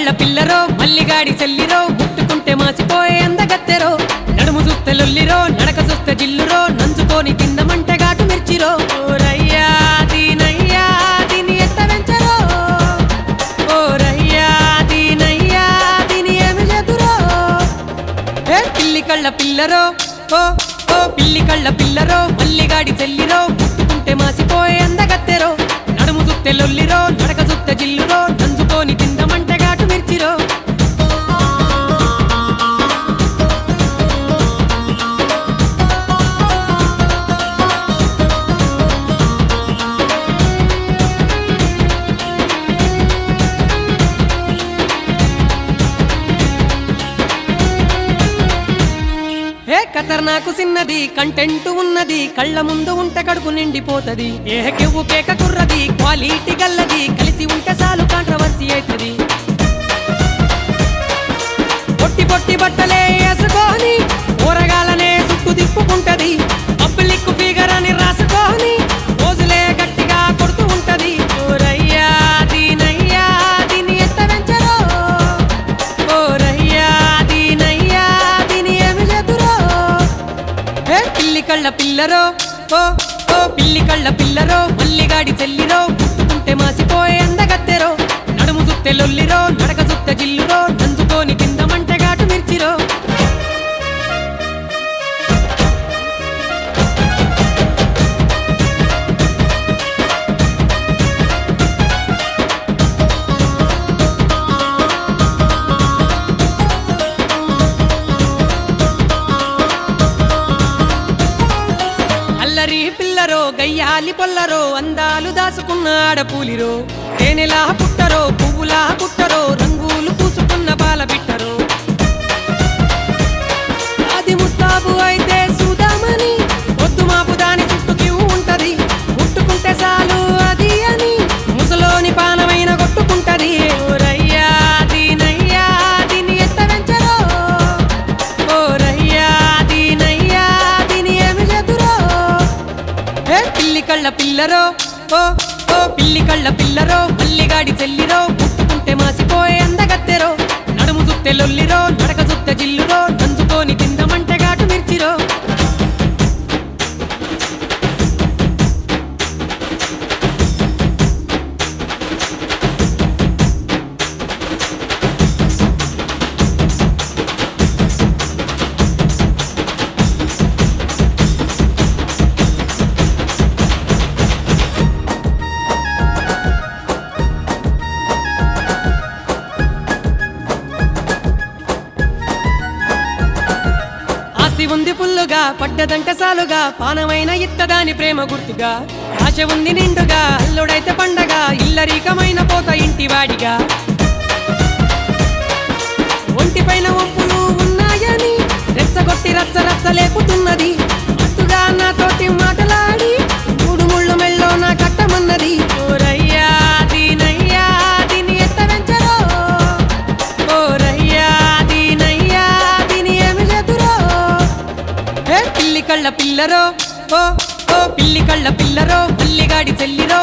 పిల్లరో మల్లిగాడి చెల్లిరో ముట్టుకుంటే మాసిపోయే అందగత్తెరో నడుము చూస్తే లొల్లిరో నడక చూస్తే జిల్లురో నంచుకొని తిందమంటే ఘాటు మిర్చిరో ఓరయ్యా దీనయ్యా దీని ఎట్ట వెంచరో ఓరయ్యా దీనయ్యా దీని ఏమి చేతురో ఏ పిల్లి కళ్ళ పిల్లరో ఓ ఓ పిల్లి కళ్ళ పిల్లరో మల్లిగాడి చెల్లిరో ముట్టుకుంటే మాసిపోయే అందగత్తెరో నడుము చూస్తే లొల్లిరో నడక చూస్తే జిల్లురో నంచుకొని తిందమంటే ఘాటు మిర్చిరో ఏ ఖతర్నాకు సిన్నది కంటెంట్ ఉన్నది కళ్ళ ముందు ఉంటే కడుపు నిండిపోతది ఏ కెవ్వు కేక కుర్రది క్వాలిటీ గల్లది కలిసి ఉంటే చాలు కాంట్రవర్సీ అవుతుంది పొట్టి పొట్టి బట్టలే వేసుకొని ఊరగాలనే చుట్టూ తిప్పుకుంటది పబ్లిక్ ఫిగర్ అని రాసుకొని రోజులే గట్టిగా కొడుతూ ఉంటది ఓరయ్యా దీనయ్యా దీని ఎట్ట వెంచరో ఓరయ్యా దీనయ్యా దీని ఏమి చేతురో ఏ పిల్లి కళ్ళ పిల్లరో ఓ ఓ పిల్లి కళ్ళ పిల్లరో మల్లిగాడి చెల్లిరో పుట్టుకుంటే మాసిపోయే అందగత్తెరో నడుము సుత్తె లొల్లిరో నడక సుత్తె జిల్లురో నంచుకొని తిందమంటే ఘాటు మిర్చిరో అల్లరి పిల్లరో గయ్యాలి పొల్లరో అందాలు దాసుకున్న ఆడపూలిరో తేనెలా పుట్టరో పువ్వులా పుట్టరో రంగులు పూసుకున్న బాల బిట్టరో అది ముస్తాబు అయితే చూద్దామని వద్దు మాపు దాని చుట్టూ క్యూ ఉంటది ముట్టుకుంటే చాలు అది అని ముసలోని పానమైన కొట్టుకుంటది ఓరయ్యా దీనయ్యా దీని ఎట్ట వెంచరో ఓరయ్యా దీనయ్యా దీని ఏమి చేతురో ఏ పిల్లి కళ్ళ పిల్లరో ఓ ఓ పిల్లి కళ్ళ పిల్లరో మల్లిగాడి చెల్లిరో పుట్టుకుంటే మాసిపోయే అందగత్తెరో నడుము సుత్తె లొల్లిరో నడక సుత్తె జిల్లురో నంచుకొని తిందమంటే ఘాటు మిర్చిరో ఆస్తి ఉంది పుల్లుగా పడ్డదంటే సాలుగా పానమైన ఇత్తదాని ప్రేమ గుర్తుగా ఆశ ఉంది నిండుగా అల్లుడైతే పండగ ఇల్లరీకమైన పోత ఇంటివాడిగా ఒంటిపైన వంపులు ఉన్నాయని రెచ్చగొట్టి రచ్చ రచ్చ లేపుతున్నది అత్తుగా నాతోటి మాటలాడి మూడు ముళ్ళు మెల్లో నా కట్టమన్నది ఓరయ్యా దీనయ్యా దీని ఎట్ట వెంచరో ఓరయ్యా దీనయ్యా దీని ఏమి చేతురో ఏ పిల్లి కళ్ళ పిల్లరో ఓ ఓ పిల్లి కళ్ళ పిల్లరో మల్లిగాడి చెల్లిరో